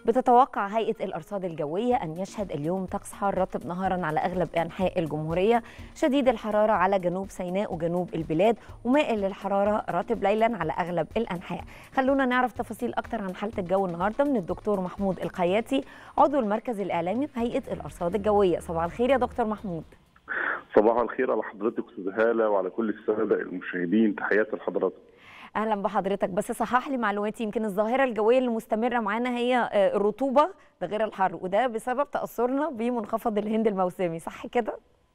بتتوقع هيئة الأرصاد الجوية أن يشهد اليوم طقس حار رطب نهارا على أغلب أنحاء الجمهورية شديد الحرارة على جنوب سيناء وجنوب البلاد ومائل للحرارة رطب ليلا على أغلب الأنحاء خلونا نعرف تفاصيل أكتر عن حالة الجو النهاردة من الدكتور محمود القياتي عضو المركز الإعلامي بهيئة الأرصاد الجوية صباح الخير يا دكتور محمود صباح الخير على حضرتك استاذ هاله وعلى كل الساده المشاهدين تحياتي لحضرتك اهلا بحضرتك بس صحح لي معلوماتي يمكن الظاهره الجويه اللي مستمره معانا هي الرطوبه ده غير الحر وده بسبب تاثرنا بمنخفض الهند الموسمي صح كده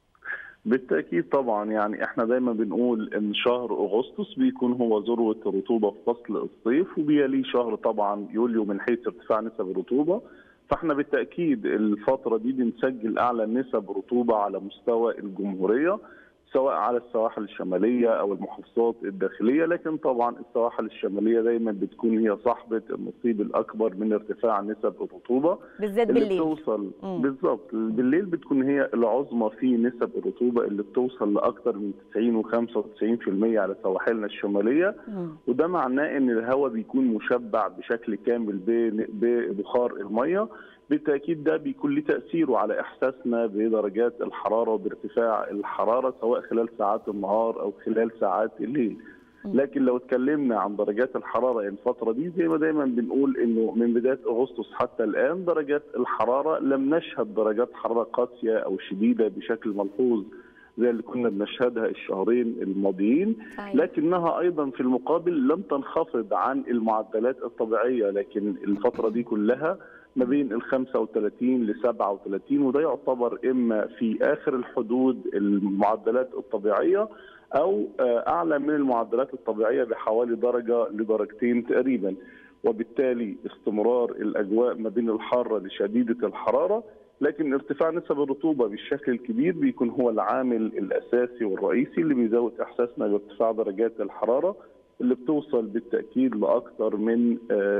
بالتاكيد طبعا يعني احنا دايما بنقول ان شهر اغسطس بيكون هو ذروه الرطوبه في فصل الصيف وبيليه شهر طبعا يوليو من حيث ارتفاع نسب الرطوبه فاحنا بالتاكيد الفتره دي بنسجل اعلى نسب رطوبه على مستوى الجمهوريه سواء على السواحل الشماليه او المحافظات الداخليه لكن طبعا السواحل الشماليه دايما بتكون هي صاحبه النصيب الاكبر من ارتفاع نسب الرطوبه بالذات بالليل بتوصل بالظبط بالليل بتكون هي العظمى في نسب الرطوبه اللي بتوصل لاكثر من 90 و95% على سواحلنا الشماليه مم. وده معناه ان الهواء بيكون مشبع بشكل كامل ببخار الميه بالتاكيد ده بيكون له تاثيره على احساسنا بدرجات الحراره وبارتفاع الحراره سواء خلال ساعات النهار او خلال ساعات الليل. لكن لو اتكلمنا عن درجات الحراره الفتره دي زي ما دايما بنقول انه من بدايه اغسطس حتى الان درجات الحراره لم نشهد درجات حراره قاسيه او شديده بشكل ملحوظ زي اللي كنا بنشهدها الشهرين الماضيين لكنها ايضا في المقابل لم تنخفض عن المعدلات الطبيعيه لكن الفتره دي كلها ما بين ال 35 ل 37 وده يعتبر اما في اخر الحدود المعدلات الطبيعيه او اعلى من المعدلات الطبيعيه بحوالي درجه لدرجتين تقريبا وبالتالي استمرار الاجواء ما بين الحاره لشديده الحراره لكن ارتفاع نسب الرطوبه بالشكل الكبير بيكون هو العامل الاساسي والرئيسي اللي بيزود احساسنا بارتفاع درجات الحراره اللي بتوصل بالتاكيد لاكثر من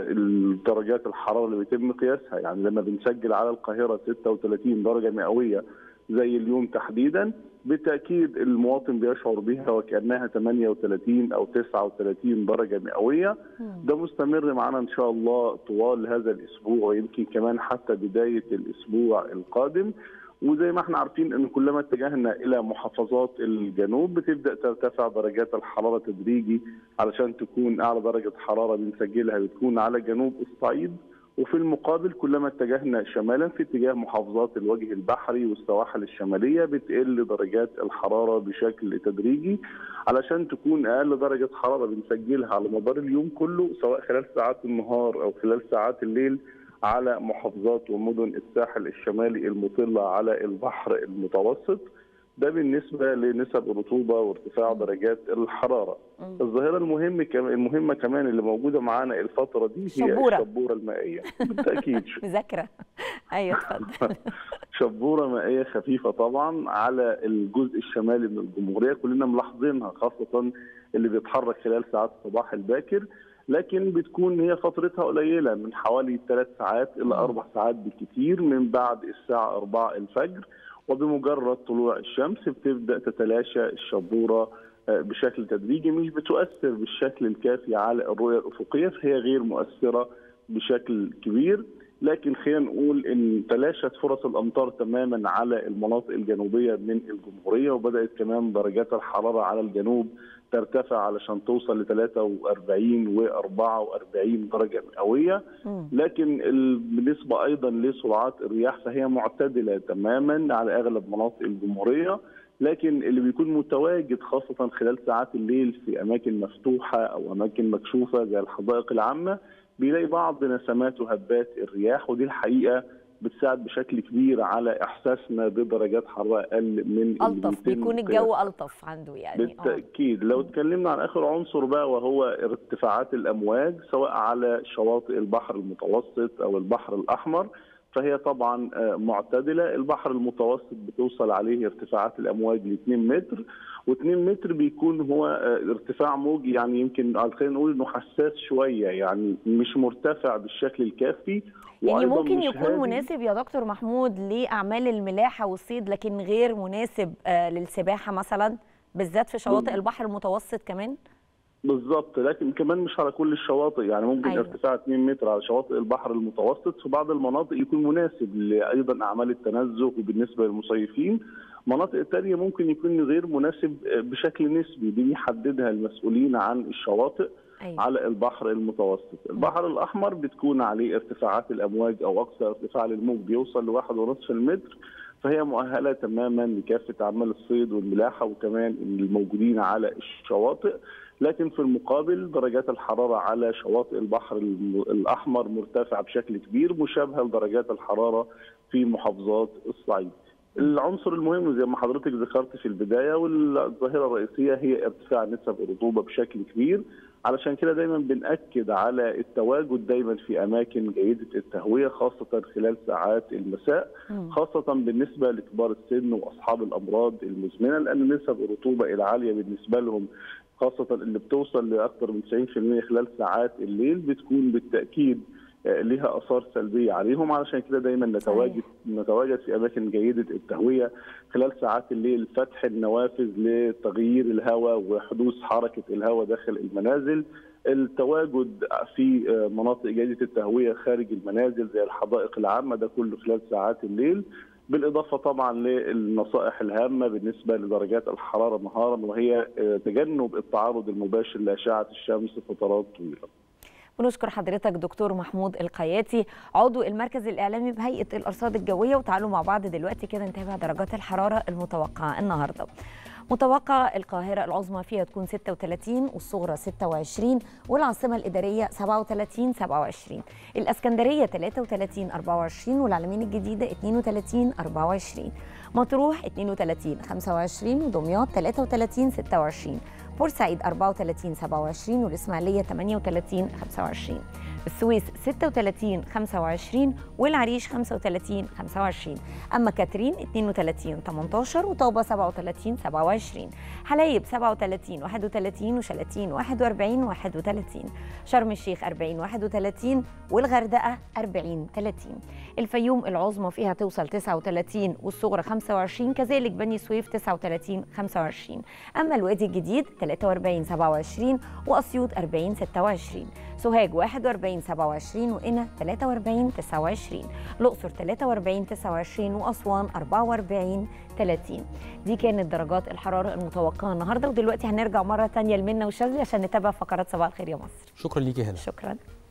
درجات الحراره اللي بيتم قياسها يعني لما بنسجل على القاهره 36 درجه مئويه زي اليوم تحديدا بالتاكيد المواطن بيشعر بها وكانها 38 او 39 درجه مئويه ده مستمر معنا ان شاء الله طوال هذا الاسبوع ويمكن كمان حتى بدايه الاسبوع القادم وزي ما احنا عارفين ان كلما اتجهنا الى محافظات الجنوب بتبدا ترتفع درجات الحراره تدريجي علشان تكون اعلى درجه حراره بنسجلها بتكون على جنوب الصعيد وفي المقابل كلما اتجهنا شمالا في اتجاه محافظات الوجه البحري والسواحل الشماليه بتقل درجات الحراره بشكل تدريجي علشان تكون اقل درجه حراره بنسجلها على مدار اليوم كله سواء خلال ساعات النهار او خلال ساعات الليل على محافظات ومدن الساحل الشمالي المطلة على البحر المتوسط ده بالنسبة لنسب الرطوبة وارتفاع درجات الحرارة الظاهرة المهم المهمة كمان اللي موجودة معانا الفترة دي هي شبورة. الشبورة المائية بالتأكيد مذاكرة أيوة اتفضل شبورة مائية خفيفة طبعا على الجزء الشمالي من الجمهورية كلنا ملاحظينها خاصة اللي بيتحرك خلال ساعات الصباح الباكر لكن بتكون هي فترتها قليله من حوالي ثلاث ساعات الى اربع ساعات بالكثير من بعد الساعه 4 الفجر وبمجرد طلوع الشمس بتبدا تتلاشى الشبوره بشكل تدريجي مش بتؤثر بالشكل الكافي على الرؤيه الافقيه فهي غير مؤثره بشكل كبير لكن خلينا نقول ان تلاشت فرص الامطار تماما على المناطق الجنوبيه من الجمهوريه وبدات كمان درجات الحراره على الجنوب ترتفع علشان توصل ل 43 و 44 درجه مئويه لكن بالنسبه ايضا لسرعات الرياح فهي معتدله تماما على اغلب مناطق الجمهوريه لكن اللي بيكون متواجد خاصه خلال ساعات الليل في اماكن مفتوحه او اماكن مكشوفه زي الحدائق العامه بيلاقي بعض نسمات وهبات الرياح ودي الحقيقه بتساعد بشكل كبير على احساسنا بدرجات حراره اقل من الطف بيكون الجو الطف عنده يعني بالتاكيد لو اتكلمنا عن اخر عنصر بقى وهو ارتفاعات الامواج سواء على شواطئ البحر المتوسط او البحر الاحمر فهي طبعا معتدله البحر المتوسط بتوصل عليه ارتفاعات الامواج ل 2 متر و2 متر بيكون هو ارتفاع موجي يعني يمكن خلينا نقول انه حساس شويه يعني مش مرتفع بالشكل الكافي يعني ممكن يكون مناسب يا دكتور محمود لاعمال الملاحه والصيد لكن غير مناسب للسباحه مثلا بالذات في شواطئ البحر المتوسط كمان بالظبط لكن كمان مش على كل الشواطئ يعني ممكن أيوة. أيوة. ارتفاع 2 متر على شواطئ البحر المتوسط في بعض المناطق يكون مناسب ايضا اعمال التنزه وبالنسبه للمصيفين مناطق تانية ممكن يكون غير مناسب بشكل نسبي دي يحددها المسؤولين عن الشواطئ أيوة. على البحر المتوسط البحر الأحمر بتكون عليه ارتفاعات الأمواج أو أقصى ارتفاع للموج بيوصل لواحد ونصف المتر فهي مؤهلة تماما لكافة أعمال الصيد والملاحة وكمان الموجودين على الشواطئ لكن في المقابل درجات الحرارة على شواطئ البحر الم- الأحمر مرتفعة بشكل كبير مشابهة لدرجات الحرارة في محافظات الصعيد العنصر المهم زي ما حضرتك ذكرت في البداية والظاهرة الرئيسية هي ارتفاع نسب الرطوبة بشكل كبير علشان كده دايما بنأكد على التواجد دايما في أماكن جيدة التهوية خاصة خلال ساعات المساء مم. خاصة بالنسبة لكبار السن وأصحاب الأمراض المزمنة لأن نسب الرطوبة العالية بالنسبة لهم خاصة اللي بتوصل لأكثر من 90% خلال ساعات الليل بتكون بالتأكيد آه، لها آثار سلبية عليهم علشان كده دايما نتواجد نتواجد في أماكن جيدة التهوية خلال ساعات الليل فتح النوافذ لتغيير الهواء وحدوث حركة الهواء داخل المنازل التواجد في آه، مناطق جيدة التهوية خارج المنازل زي الحدائق العامة ده كله خلال ساعات الليل بالإضافة طبعا للنصائح الهامة بالنسبة لدرجات الحرارة نهارا وهي آه، تجنب التعرض المباشر لأشعة الشمس فترات طويلة ونشكر حضرتك دكتور محمود القياتي عضو المركز الإعلامي بهيئة الأرصاد الجوية وتعالوا مع بعض دلوقتي كده نتابع درجات الحرارة المتوقعة النهاردة متوقع القاهرة العظمى فيها تكون 36 والصغرى 26 والعاصمة الإدارية 37 27 الإسكندرية 33 24 والعلمين الجديدة 32 24 مطروح 32 25 ودمياط 33 26 بورسعيد 34 27 والإسماعيلية 38 25 السويس 36 25 والعريش 35 25 أما كاترين 32 18 وطوبة 37 27 حلايب 37 31 وشلاتين 41 31 شرم الشيخ 40 31 والغردقة 40 30 الفيوم العظمى فيها توصل 39 والصغرى 25 كذلك بني سويف 39 25 أما الوادي الجديد 43 27 وأسيوط 40 26 سوهاج 41 27 وقنا 43 29 الأقصر 43 29 وأسوان 44 30 دي كانت درجات الحرارة المتوقعة النهاردة ودلوقتي هنرجع مرة تانية لمنى وشاذلي عشان نتابع فقرات صباح الخير يا مصر شكرا ليكي هنا شكرا